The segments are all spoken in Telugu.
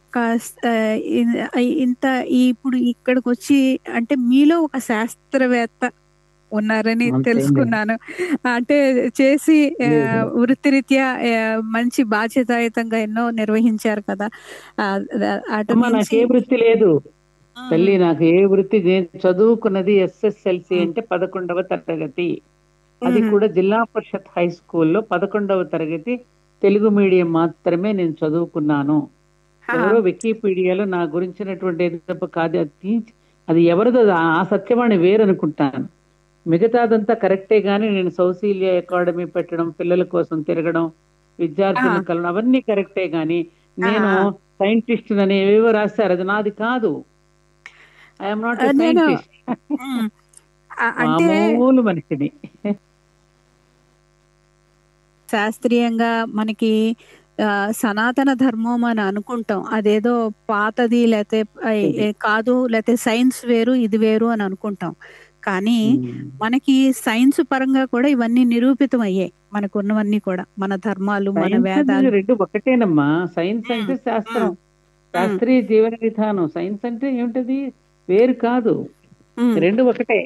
కాస్ ఆహ్, ఇన్ ఇంత ఇప్పుడు ఇక్కడికొచ్చి అంటే మీలో ఒక శాస్త్రవేత్త ఉన్నారని అంతేం లేదు. తెలుసుకున్నాను. అంటే చేసి ఆహ్, లేదు. వృత్తిరీత్యా ఆహ్, మంచి బాధ్యతాయుతంగా ఎన్నో నిర్వహించారు కదా! ఆహ్, ద అటు అమ్మ నుంచి నాకే వృత్తి లేదు. హ్మ్. తల్లి నాకు ఏ వృత్తి నేను చదువుకున్నది ఎస్ఎస్ఎల్సి హ్మ్. అంటే 11వ తరగతి. అది హుహు. కూడా జిల్లా పరిషత్ హై స్కూల్‌లో 11వ తరగతి తెలుగు మీడియం మాత్రమే నేను చదువుకున్నాను. ఆ! ఎవరో వికీపీడియాలో నా గురించినటువంటి ఏదో తప్ప కాదు అది తీసి అది ఎవరిదో ఆ ఆ సత్యవాణి వేరనుకుంటాను. మిగతాదంతా కరెక్టే గానీ నేను సౌశీల్య అకాడమీ పెట్టడం, పిల్లల కోసం తిరగడం, విద్యార్థులను ఆ! కలవడం అవన్నీ కరెక్టే గానీ ఆ! నేను ఆ! సైంటిస్ట్‌నని ఏవేవో రాశారు. అది నాది కాదు. ఐ యామ్ నాట్ ఎ ఆహ్, నేను సైంటిస్ట్. హ్మ్. అ అంటే మామూలు మనిషిని. శాస్త్రీయంగా మనకి ఆహ్, సనాతన ధర్మం అని అనుకుంటాం. అదేదో పాతది లేతే ఆహ్, ఇది. ఎ కాదు లేతే సైన్స్ వేరు, ఇది వేరు అని అనుకుంటాం. కానీ హ్మ్. మనకి సైన్స్ పరంగా కూడా ఇవన్నీ నిరూపితమయ్యాయి. మనకున్నవన్నీ కూడా. మన ధర్మాలు, మన సైన్స్ అది వేదాలు. 2 ఒకటేనమ్మా. సైన్స్ హ్మ్. అంటే శాస్త్రం. హ్మ్. హ్మ్. శాస్త్రీయ జీవన విధానం. సైన్స్ అంటే ఏమిటది? వేరు కాదు. హ్మ్. 2 ఒకటే.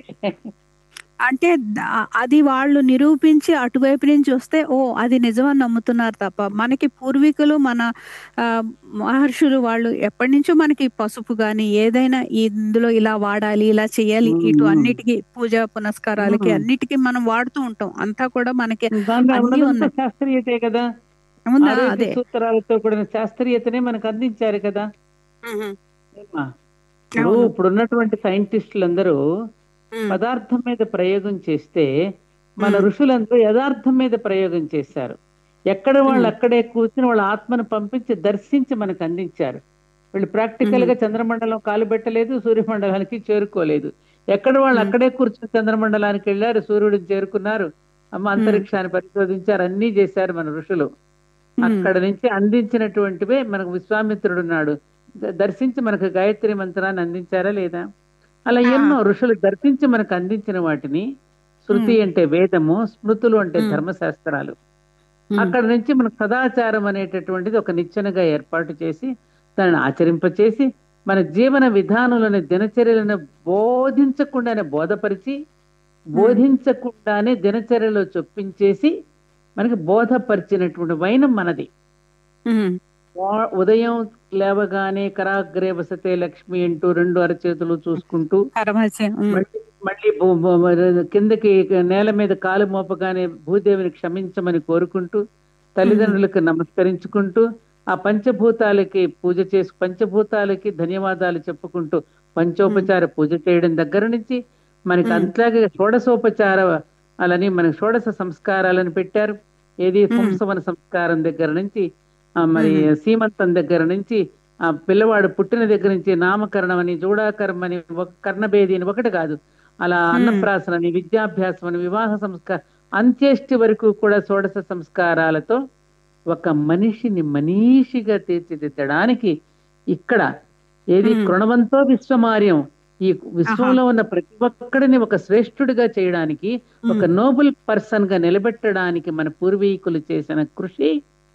అంటే ద అది వాళ్ళు నిరూపించి అటువైపు నుంచి వస్తే ఓహ్! అది నిజమని నమ్ముతున్నారు తప్ప, మనకి పూర్వీకులు మన ఆహ్, మహర్షులు వాళ్ళు ఎప్పటినుంచో మనకి పసుపు గాని, ఏదైనా ఇందులో ఇలా వాడాలి, ఇలా చేయాలి, హ్మ్. ఇటు హ్మ్. అన్నిటికి పూజా పునస్కారాలకి హ్మ్. అన్నిటికి మనం వాడుతూ ఉంటాం. అంతా కూడా మనకి దాంట్లో అన్నీ ఉన్నదంతా ఉన్నాయి. శాస్త్రీయతే కదా! ఉందా? ఆరోగ్య అదే. సూత్రాలతో కూడిన శాస్త్రీయతనే మనకు అందించారు కదా! హుహు. ఏమ్మా? ఇప్పుడు అవును. ఇప్పుడున్నటువంటి సైంటిస్టులందరూ హ్మ్. పదార్థం మీద ప్రయోగం చేస్తే, మన హ్మ్. ఋషులందరూ యదార్థం మీద ప్రయోగం చేశారు. ఎక్కడ వాళ్ళు హ్మ్. అక్కడే కూర్చొని వాళ్ళ ఆత్మను పంపించి దర్శించి మనకు అందించారు. వీళ్ళు హుహు. ప్రాక్టికల్‌గా చంద్రమండలం కాలు పెట్టలేదు, సూర్యమండలానికి చేరుకోలేదు. ఎక్కడ వాళ్ళు హ్మ్. అక్కడే కూర్చొని చంద్రమండలానికి వెళ్లారు, సూర్యుడికి చేరుకున్నారు. అమ్మ హ్మ్. అంతరిక్షాన్ని పరిశోధించారు. అన్నీ చేశారు మన ఋషులు. హ్మ్. అక్కడ నుంచి అందించినటువంటివే మనకు విశ్వామిత్రుడున్నాడు. ద దర్శించి మనకు గాయత్రి మంత్రాన్ని అందించారా లేదా? అలా ఆ! ఎన్నో ఋషులు దర్శించి మనకు అందించిన వాటిని శృతి హ్మ్. అంటే వేదము, స్మృతులు అంటే హ్మ్. ధర్మశాస్త్రాలు. హ్మ్. అక్కడ నుంచి మనకు సదాచారం అనేటటువంటిది ఒక నిచ్చెనగా ఏర్పాటు చేసి, దాన్ని ఆచరింపచేసి, మన జీవన విధానాలను, దినచర్యలను బోధించకుండానే బోధపరిచి, హ్మ్. బోధించకుండానే దినచర్యలో చొప్పించేసి, మనకి బోధపరిచినటువంటి వైనం మనది. హ్మ్. వా ఉదయం లేవగానే కరాగ్రే వసతే లక్ష్మి అంటూ 2 అరచేతులు చూసుకుంటూ పరమహంస హ్మ్. మళ్ళీ మళ్ళీ బొ బొ మరి కిందకి నేల మీద కాలు మోపగానే భూదేవిని క్షమించమని కోరుకుంటూ, హ్మ్. తల్లిదండ్రులకు నమస్కరించుకుంటూ, ఆ పంచభూతాలకి పూజ చేసి పంచభూతాలకి ధన్యవాదాలు చెప్పుకుంటూ, హ్మ్. పంచోపచార పూజ చేయడం దగ్గర నుంచి, మనకి హ్మ్. అట్లాగే షోడశోపచార అలని మనకి షోడశ సంస్కారాలని పెట్టారు. ఏది హ్మ్. పుంసవన సంస్కారం దగ్గర నుంచి, ఆహ్, మరి హుహు. సీమంతం దగ్గర నుంచి, ఆ పిల్లవాడు పుట్టిన దగ్గర నుంచి నామకరణం అని, జూడాకరం అని, ఒక కర్ణభేది అని ఒకటి కాదు. అలా హ్మ్. అన్నప్రాసన అని, విద్యాభ్యాసం అని, వివాహ సంస్కా అంత్యేష్టి వరకు కూడా షోడశ సంస్కారాలతో ఒక మనిషిని మనీషిగా తీర్చిదిద్దడానికి ఇక్కడ ఏది హ్మ్. కృణవంతో విశ్వమార్యం. ఈ ఆహా! విశ్వంలో ఉన్న ప్రతి ఒక్కడిని ఒక శ్రేష్ఠుడిగా చేయడానికి, ఒక హ్మ్. నోబుల్ పర్సన్‌గా నిలబెట్టడానికి మన పూర్వీకులు చేసిన కృషి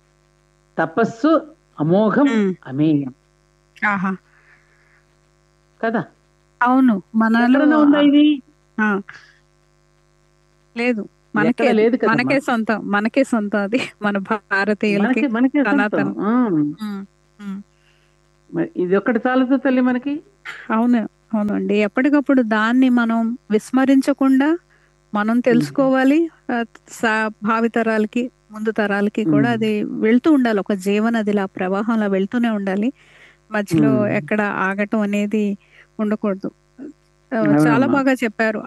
తపస్సు అమోఘం, హ్మ్. అమేయం. ఆహా! కదా! అవును. మనలో ఎక్కడన్నా ఉందా ఆహ్, ఇది? ఆ! లేదు. మనకే ఎక్కడ అది. లేదు కదమ్మా! మనకే సొంతం. మనకే సొంతం అది. మన భారతీయులకి మనకి మనకే సొంతం. సనాతన ఆ! హ్మ్. హ్మ్. మరి ఇదొక్కటి చాలదు తల్లి మనకి. అవును. అవునండి. ఎప్పటికప్పుడు దాన్ని మనం విస్మరించకుండా మనం హ్మ్. తెలుసుకోవాలి. ఆహ్, సా భావితరాలకి, ముందు తరాలకి కూడా హ్మ్. అది వెళ్తూ ఉండాలి. ఒక జీవనదిలా ప్రవాహంలా వెళ్తూనే ఉండాలి. మధ్యలో హ్మ్. ఎక్కడ ఆగటం అనేది ఉండకూడదు. ఆహ్, చాలా అవునమ్మా. బాగా చెప్పారు.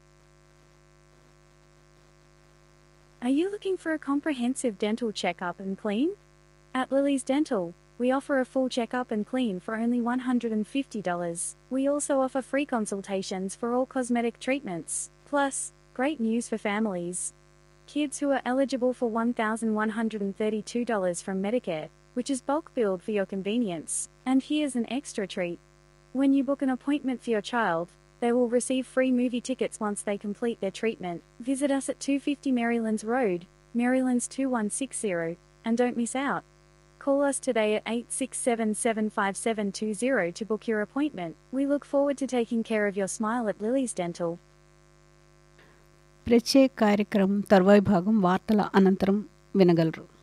Are you looking for a comprehensive dental checkup and clean? At Lily's Dental, we offer a full checkup and clean for only $150. We also offer free consultations for all cosmetic treatments. Plus, great news for families. Kids who are eligible for $1,132 from Medicare, which is bulk billed for your convenience. And here's an extra treat. When you book an appointment for your child, they will receive free movie tickets once they complete their treatment. Visit us at 250 Marylands Road, Marylands 2160, and don't miss out. Call us today at 86775720 to book your appointment. We look forward to taking care of your smile at Lily's Dental. ప్రత్యేక కార్యక్రమం తర్వాయి భాగం వార్తల అనంతరం వినగలరు